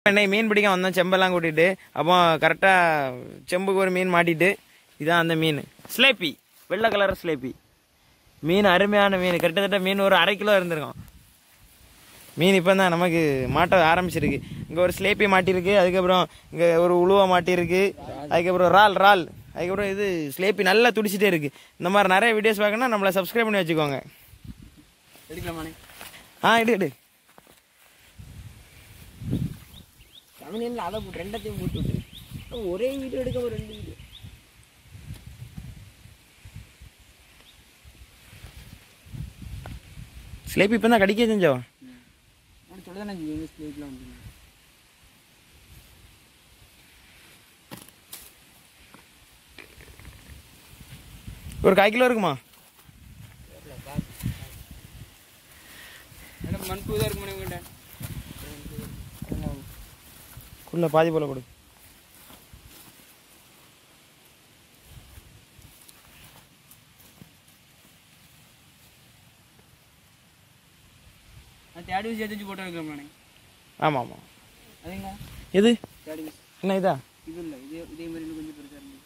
இன்னைக்கு மீன் பிடிக்க வந்தோம் செம்பெல்லாம் கூட்டிட்டு அப்போ கரெக்டாக செம்புக்கு ஒரு மீன் மாட்டிட்டு இதான் அந்த மீன் ஸ்லேப்பி வெள்ளை கலர் ஸ்லேப்பி மீன் அருமையான மீன் கிட்டத்தட்ட மீன் ஒரு அரை கிலோ இருந்திருக்கும் மீன் இப்போ தான் நமக்கு மாட்ட ஆரம்பிச்சிருக்கு இங்கே ஒரு ஸ்லேப்பி மாட்டியிருக்கு அதுக்கப்புறம் இங்கே ஒரு உழுவ மாட்டியிருக்கு அதுக்கப்புறம் ரால் ரால் அதுக்கப்புறம் இது ஸ்லேப்பி நல்லா துடிச்சிட்டே இருக்கு இந்த மாதிரி நிறைய வீடியோஸ் பார்க்கணும்னா நம்மளை சப்ஸ்கிரைப் பண்ணி வச்சுக்கோங்க எடுக்கலாமாண்ணே ஆ எடு எடு தமிழ்ல அதை போட்டு ரெண்டத்தையும் போட்டு விட்டு ஒரே வீடியோ எடுக்க ஒரு ரெண்டு வீடியோ ஸ்லேப்பி இப்போ தான் கடிக்க செஞ்சோ நான் சொல்ல தானே எங்கள் ஸ்லேட்லாம் வந்து ஒரு கால் கிலோ இருக்குமா மேடம் மண் பூ தான் இருக்கு மேடம் உங்கள்கிட்ட குள்ள பாதி போல கொடு நான் தேடி வச்சு எடுத்து போட்டோ எடுக்கிறேன் மேடம் ஆமாம் ஆமாம் அதுங்க எது தேடி வச்சு என்ன இதா இது இல்லை இதே இதே மாதிரி இன்னும் கொஞ்சம் பெருசாக இருக்கு